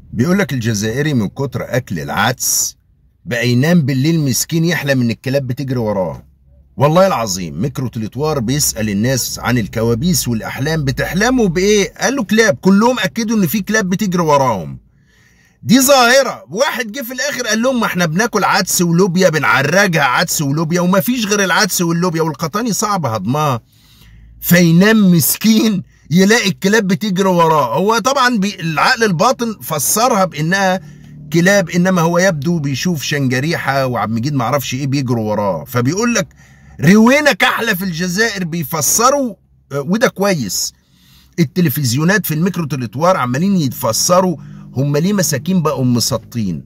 بيقولك الجزائري من كتر اكل العدس بقى ينام بالليل مسكين يحلم ان الكلاب بتجري وراه والله العظيم ميكرو تليتوار بيسأل الناس عن الكوابيس والأحلام بتحلموا بإيه؟ قالوا كلاب كلهم أكدوا إن في كلاب بتجري وراهم دي ظاهرة واحد جه في الآخر قال لهم ما احنا بناكل عدس ولوبيا بنعرجها عدس ولوبيا وما فيش غير العدس واللوبيا والقطاني صعب هضمها فينام مسكين يلاقي الكلاب بتجري وراه هو طبعا بي العقل الباطن فسرها بانها كلاب انما هو يبدو بيشوف شنجريحه وعبد المجيد ما اعرفش ايه بيجروا وراه فبيقول لك روينا كحله في الجزائر بيفسروا وده كويس التلفزيونات في الميكرو تلتوار عمالين يتفسروا هم ليه مساكين بقوا مسطين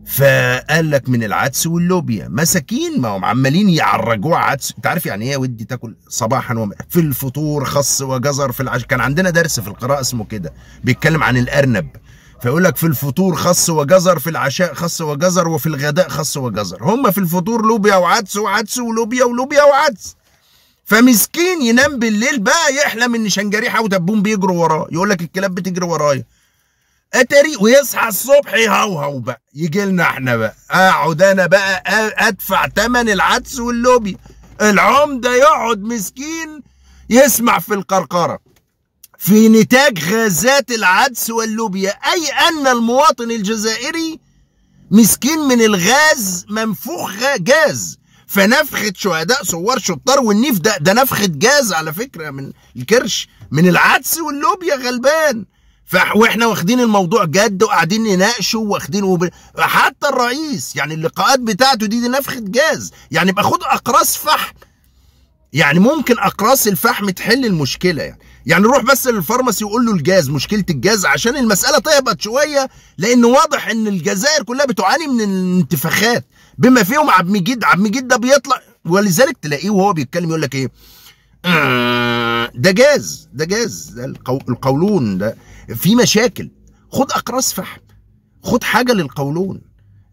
فقال لك من العدس واللوبيا مساكين ما هم عمالين يعرجوها عدس انت عارف يعني ايه يا ودي تاكل صباحا وم... في الفطور خس وجزر في العشاء كان عندنا درس في القراءه اسمه كده بيتكلم عن الارنب فيقول لك في الفطور خس وجزر في العشاء خس وجزر وفي الغداء خس وجزر هم في الفطور لوبيا وعدس وعدس ولوبيا ولوبيا وعدس فمسكين ينام بالليل بقى يحلم ان شنجريحه ودبون بيجروا وراه يقول لك الكلاب بتجري ورايا اتاري ويصحى الصبح يهوهو بقى يجي لنا احنا بقى اقعد انا بقى ادفع تمن العدس واللوبيا العمده يقعد مسكين يسمع في القرقره في نتاج غازات العدس واللوبيا اي ان المواطن الجزائري مسكين من الغاز منفوخ جاز فنفخة شهداء ثوار شطار والنيف ده ده نفخة جاز على فكرة من الكرش من العدس واللوبيا غلبان واحنا واخدين الموضوع جد وقاعدين نناقشه واخدين وب... حتى الرئيس يعني اللقاءات بتاعته دي, دي نفخه جاز يعني يبقى خد اقراص فحم يعني ممكن اقراص الفحم تحل المشكله يعني يعني روح بس للفارماسي وقول له الجاز مشكله الجاز عشان المساله تهبط شويه لان واضح ان الجزائر كلها بتعاني من الانتفاخات بما فيهم عبد المجيد عبد المجيد ده بيطلع ولذلك تلاقيه وهو بيتكلم يقول لك ايه ده جاز ده جاز ده القولون ده في مشاكل خد اقراص فحم خد حاجه للقولون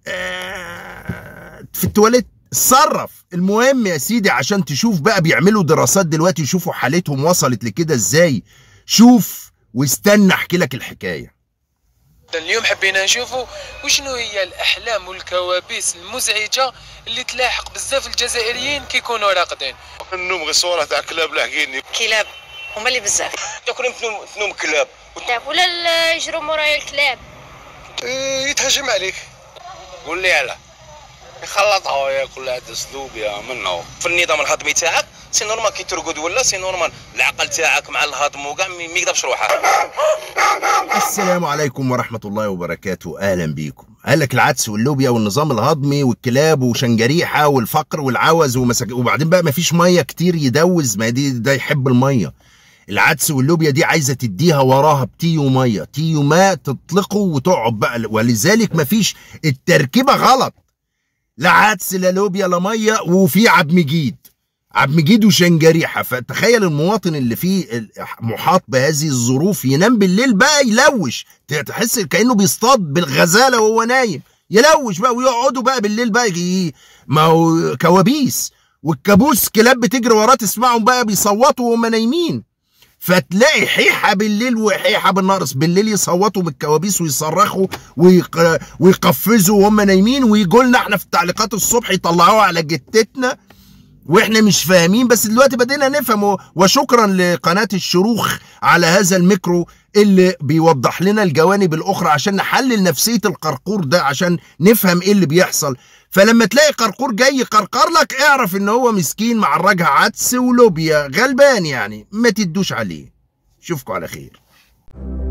في التواليت اتصرف المهم يا سيدي عشان تشوف بقى بيعملوا دراسات دلوقتي يشوفوا حالتهم وصلت لكده ازاي شوف واستنى احكي لك الحكايه اليوم حبينا نشوفوا وشنو هي الاحلام والكوابيس المزعجه اللي تلاحق بزاف الجزائريين كيكونوا راقدين النوم غير صوره تاع كلاب لاحقيني كلاب هما اللي بزاف تاكل تنوم تنوم كلاب كلاب ولا يجروا مورايا الكلاب إيه يتهجم عليك قول لي علاه يخلطها ياكل هذا اسلوب يا منه في النظام الهضمي تاعك سي نورمال كي ترقد ولا سي نورمال العقل تاعك مع الهضم وكاع ما يقدرش روحه السلام عليكم ورحمة الله وبركاته أهلا بيكم قال لك العدس واللوبيا والنظام الهضمي والكلاب وشنجريحة والفقر والعوز ومساك... وبعدين بقى مفيش مية كتير يدوز ما دي ده يحب المية العدس واللوبيا دي عايزه تديها وراها بتيو ميه تيو ماء تطلقه وتقعد بقى ولذلك مفيش التركيبه غلط لا عدس لا لوبيا لا ميه وفي عبد مجيد عبد مجيد وشنجريحه فتخيل المواطن اللي فيه محاط بهذه الظروف ينام بالليل بقى يلوش تحس كانه بيصطاد بالغزاله وهو نايم يلوش بقى ويقعدوا بقى بالليل بقى يجي ما هو كوابيس والكابوس كلاب بتجري وراه تسمعهم بقى بيصوتوا وهم نايمين فتلاقي حيحة بالليل وحيحة بالنهار بالليل يصوتوا من الكوابيس ويصرخوا ويق... ويقفزوا وهم نايمين ويجوا لنا احنا في التعليقات الصبح يطلعوها على جتتنا واحنا مش فاهمين بس دلوقتي بدينا نفهم وشكرا لقناة الشروخ على هذا الميكرو اللي بيوضح لنا الجوانب الاخرى عشان نحلل نفسية القرقور ده عشان نفهم ايه اللي بيحصل فلما تلاقي قرقور جاي يقرقر لك اعرف ان هو مسكين معرجها عدس ولوبيا غلبان يعني ما تدوش عليه اشوفكم على خير